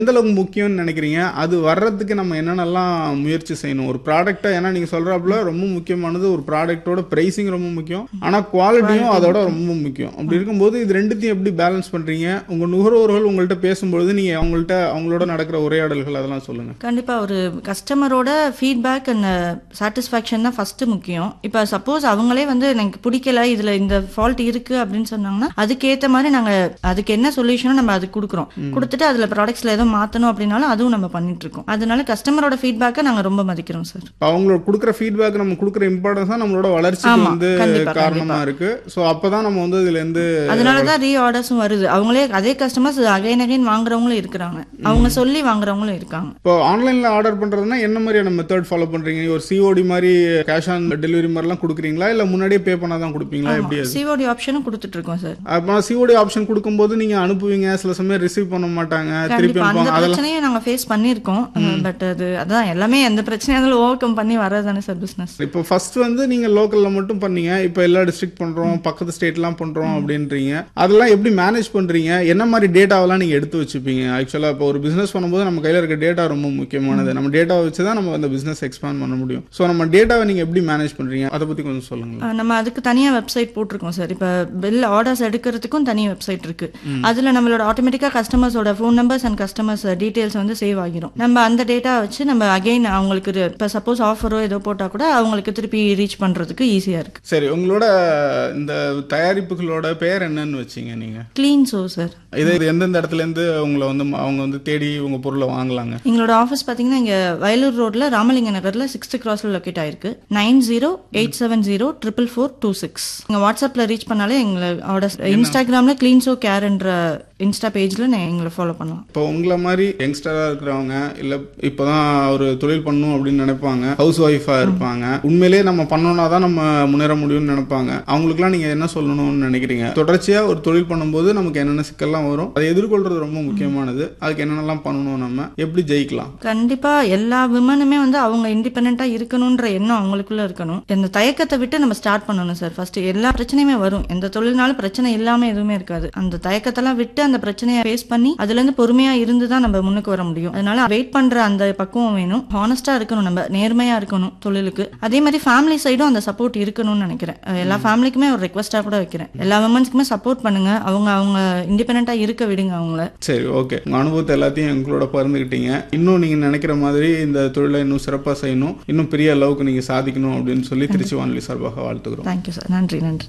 எந்த அளவுக்கு முக்கியம்னு நினைக்கிறீங்க அது வர்றதுக்கு நம்ம என்னென்னலாம் முயற்சி செய்யணும் ஒரு ப்ராடக்ட்டை ஏன்னா நீங்க சொல்றாப்புல ரொம்ப முக்கியமானது ஒரு ப்ராடக்ட்டோட பிரைசிங் ரொம்ப முக்கியம் ஆனா குவாலிட்டியும் அதோட ரொம்ப முக்கியம் அப்படி இருக்கும்போது இது ரெண்டுத்தையும் எப்படி பேலன்ஸ் பண்றீங்க உங்க நுகர்வோர்கள் உங்கள்கிட்ட பேசும்பொழுது நீங்க அவங்கள்ட்ட அவங்களோட நடக்கிற உரையாடல்கள் அதெல்லாம் சொல்லுங்க கண்டிப்பா ஒரு கஸ்டமரோட ஃபீட்பேக் அண்ட் சாட்டிஸ்ஃபேக்ஷன் தான் ஃபர்ஸ்ட் முக்கியம் இப்போ சப்போஸ் அவங்களே வந்து எனக்கு பிடிக்கல இதுல இந்த ஃபால்ட் இருக்கு அப்படின்னு சொன்னாங்கன்னா அதுக்கேத்த மாதிரி நாங்க அதுக்கு என்ன சொல்யூஷனோ நம்ம அதுக்கு கொடுக்குறோம் கொடுத்துட்டு அதுல ப்ராடக்ட்ஸ்ல எதுவும் மாத்தணும் அப்படின்னாலும் அதுவும் நம்ம பண்ணிட்டு இருக்கோம் அதனால கஸ்டமரோட ஃபீட்பேக்கை நாங்க ரொம்ப மதிக்கிறோம் சார் இப்ப அவங்களோட கொடுக்குற ஃபீட்பேக் நம்ம கொடுக்குற இம்பார்ட்டன்ஸ் தான் நம்மளோட வளர்ச்சிக்கு ஆமா, வந்து கண்டிப்பா, காரணமா இருக்கு ஸோ அப்பதான் நம்ம வந்து இதுல இருந்து அதனால தான் ரீ ஆர்டர்ஸும் வருது அவங்களே அதே கஸ்டமர்ஸ் அகைன் அகைன் வாங்குறவங்களும் இருக்கிறாங்க அவங்க சொல்லி வாங்குறவங்களும் இருக்காங்க இப்போ ஆன்லைன்ல ஆர்டர் பண்றதுன்னா என்ன மாதிரியான மெத்தட் ஃபாலோ பண்றீங்க ஒரு சிஓடி மாதிரி கேஷ் ஆன் டெலிவரி மாதிரிலாம் கொடுக்குறீங்களா இல்ல முன்னாடியே பே பண்ணா தான் கொடுப்பீங்களா எப்படி அது சிஓடி ஆப்ஷனும் கொடுத்துட்டு இருக்கோம் சார் அப்போ சிஓடி ஆப்ஷன் கொடுக்கும்போது நீங்க அனுப்புவீங்க சில சமயம் ரிசீவ் பண்ண மாட்டாங்க திருப்பி கண்டிப்பா அந்த அனுப்புவாங்க அதெல்லாம் பிரச்சனையும் நாங்க ஃபேஸ் பண்ணிருக்கோம் பட் அது அதான் எல்லாமே எந்த பிரச்சனையா இருந்தாலும் ஓவர் கம் பண்ணி வர்றதுதானே சார் பிசினஸ் இப்போ ஃபர்ஸ்ட் வந்து நீங்க லோக்கல்ல மட்டும் பண்ணீங்க இப்போ எல்லா டிஸ்ட்ரிக்ட் பண்றோம் பக்கத்து ஸ்டேட்லாம் பண்றோம் அப்படின்றீங்க அதெல்லாம் எப்படி மேனேஜ் பண்றீங்க என்ன மாதிரி டேட்டாவெல்லாம் நீங்க எடுத்து வச்சுப்பீங்க ஆக்சுவலா இப்போ ஒரு பிசினஸ் பண்ணும்போது நம்ம கையில இருக்க டேட்டா ரொம்ப முக்கியமானது நம்ம டேட்டாவை வச்சு தான் நம்ம அந்த பிசினஸ் எக்ஸ்பேண்ட் பண்ண முடியும் ஸோ நம்ம டேட்டாவை நீங்க எப்படி மேனேஜ் பண்றீங்க அதை பத்தி கொஞ்சம் சொல்லுங்க நம்ம அதுக்கு தனியா வெப்சைட் போட்டிருக்கோம் சார் இப்ப பில் ஆர்டர்ஸ் எடுக்கிறதுக்கும் தனி வெப்சைட் இருக்கு அதுல நம்மளோட ஆட்டோமேட்டிக்கா கஸ்டமர்ஸோட phone numbers and customers details வந்து சேவ் ஆகிரும் நம்ம அந்த டேட்டா வச்சு நம்ம அகைன் அவங்களுக்கு ஒரு- இப்ப சப்போஸ் ஆஃபரோ ஏதோ போட்டா கூட அவங்களுக்கு திருப்பி ரீச் பண்றதுக்கு ஈஸியா இருக்கு சரி உங்களோட இந்த தயாரிப்புகளோட பேர் என்னன்னு வச்சீங்க நீங்க க்ளீன் சோ சார் இது இது எந்தெந்த இடத்துல இருந்து உங்களை வந்து அவங்க வந்து தேடி உங்க பொருளை வாங்கலாங்க எங்களோட ஆஃபீஸ் பார்த்தீங்கன்னா இங்கே வயலூர் ரோட்ல ராமலிங்க நகர்ல சிக்ஸ்த் கிராஸ்ல லொக்கேட் ஆயிருக்கு nine zero eight seven zero triple four two six நீங்கள் வாட்ஸ்அப்பில் ரீச் பண்ணாலே எங்களை ஆர்டர் இன்ஸ்டாகிராமில் க்ளீன் சோ கேர்ன்ற இன்ஸ்டா பேஜில் எங்களை ஃபாலோ பண்ணலாம் இப்போ உங்களை மாதிரி யங்ஸ்டரா இருக்கிறவங்க இல்ல இப்பதான் ஒரு தொழில் பண்ணணும் அப்படின்னு நினைப்பாங்க ஹவுஸ் ஒய்ஃபா இருப்பாங்க உண்மையிலேயே நம்ம பண்ணோம்னா தான் நம்ம முன்னேற முடியும்னு நினைப்பாங்க அவங்களுக்குலாம் நீங்க என்ன சொல்லணும்னு நினைக்கிறீங்க தொடர்ச்சியா ஒரு தொழில் பண்ணும்போது நமக்கு என்னென்ன சிக்கல்லாம் வரும் அதை எதிர்கொள்றது ரொம்ப முக்கியமானது அதுக்கு என்னென்னலாம் பண்ணணும் நம்ம எப்படி ஜெயிக்கலாம் கண்டிப்பா எல்லா விமனுமே வந்து அவங்க இண்டிபெண்டா இருக்கணும்ன்ற எண்ணம் அவங்களுக்குள்ள இருக்கணும் இந்த தயக்கத்தை விட்டு நம்ம ஸ்டார்ட் பண்ணணும் சார் ஃபர்ஸ்ட் எல்லா பிரச்சனையுமே வரும் எந்த தொழில்னாலும் பிரச்சனை இல்லாம எதுவுமே இருக்காது அந்த தயக்கத்தெல்லாம் விட்டு அந்த பிரச்சனையை ஃபேஸ் பண்ணி அதுல இருந்து பொறுமையா இருந்து தான் நம்ம முன்னுக்கு வர முடியும் அதனால வெயிட் பண்ற அந்த பக்குவம் வேணும் ஹானஸ்டா இருக்கணும் நம்ம நேர்மையா இருக்கணும் தொழிலுக்கு அதே மாதிரி ஃபேமிலி சைடும் அந்த சப்போர்ட் இருக்கணும்னு நினைக்கிறேன் அஹ் எல்லா ஃபேமிலிக்குமே ஒரு ரெக்வஸ்டா கூட வைக்கிறேன் எல்லா விமன்ஸ்க்குமே சப்போர்ட் பண்ணுங்க அவங்க அவங்க இண்டிபெண்டா இருக்க விடுங்க அவங்கள சரி ஓகே உங்க அனுபவத்தை எல்லாத்தையும் எங்களோட பகிர்ந்துக்கிட்டீங்க இன்னும் நீங்க நினைக்கிற மாதிரி இந்த தொழிலை இன்னும் சிறப்பா செய்யணும் இன்னும் பெரிய அளவுக்கு நீங்க சாதிக்கணும் அப்படின்னு சொல்லி திருச்சி வானொலி சார்பாக வாழ்த்துக்கிறோம் தேங்க்யூ சார் நன்றி நன்றி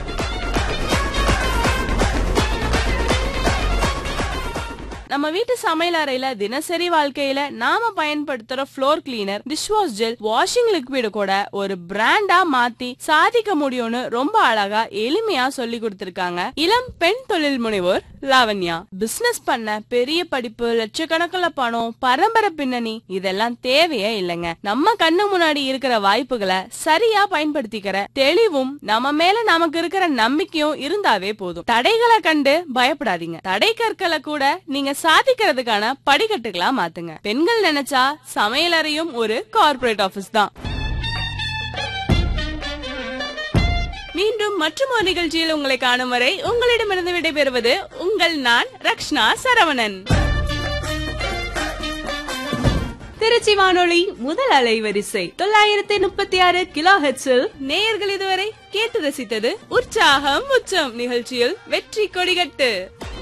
நம்ம வீட்டு சமையல் அறையில தினசரி வாழ்க்கையில நாம பயன்படுத்துற floor cleaner dishwash gel washing liquid கூட ஒரு பிராண்டா மாத்தி சாதிக்க முடியும்னு ரொம்ப அழகா எளிமையா சொல்லி கொடுத்திருக்காங்க இளம் பெண் தொழில் முனைவோர் லாவண்யா பிசினஸ் பண்ண பெரிய படிப்பு லட்சக்கணக்கில் பணம் பரம்பரை பின்னணி இதெல்லாம் தேவையே இல்லைங்க நம்ம கண்ணு முன்னாடி இருக்கிற வாய்ப்புகளை சரியா பயன்படுத்திக்கிற தெளிவும் நம்ம மேல நமக்கு இருக்கிற நம்பிக்கையும் இருந்தாவே போதும் தடைகளை கண்டு பயப்படாதீங்க தடை கற்களை கூட நீங்க சாதிக்கிறதுக்கான படிக்கட்டுகளா மாத்துங்க பெண்கள் நினைச்சா சமையலறையும் ஒரு கார்ப்பரேட் ஆபீஸ் தான் மீண்டும் மற்றும் ஒரு நிகழ்ச்சியில் உங்களை காணும் வரை உங்களிடமிருந்து விடைபெறுவது உங்கள் நான் ரக்ஷ்னா சரவணன் திருச்சி வானொலி முதல் அலைவரிசை தொள்ளாயிரத்தி முப்பத்தி ஆறு கிலோ ஹெட்ஸில் நேயர்கள் இதுவரை கேட்டு ரசித்தது உற்சாகம் உச்சம் நிகழ்ச்சியில் வெற்றி கொடிகட்டு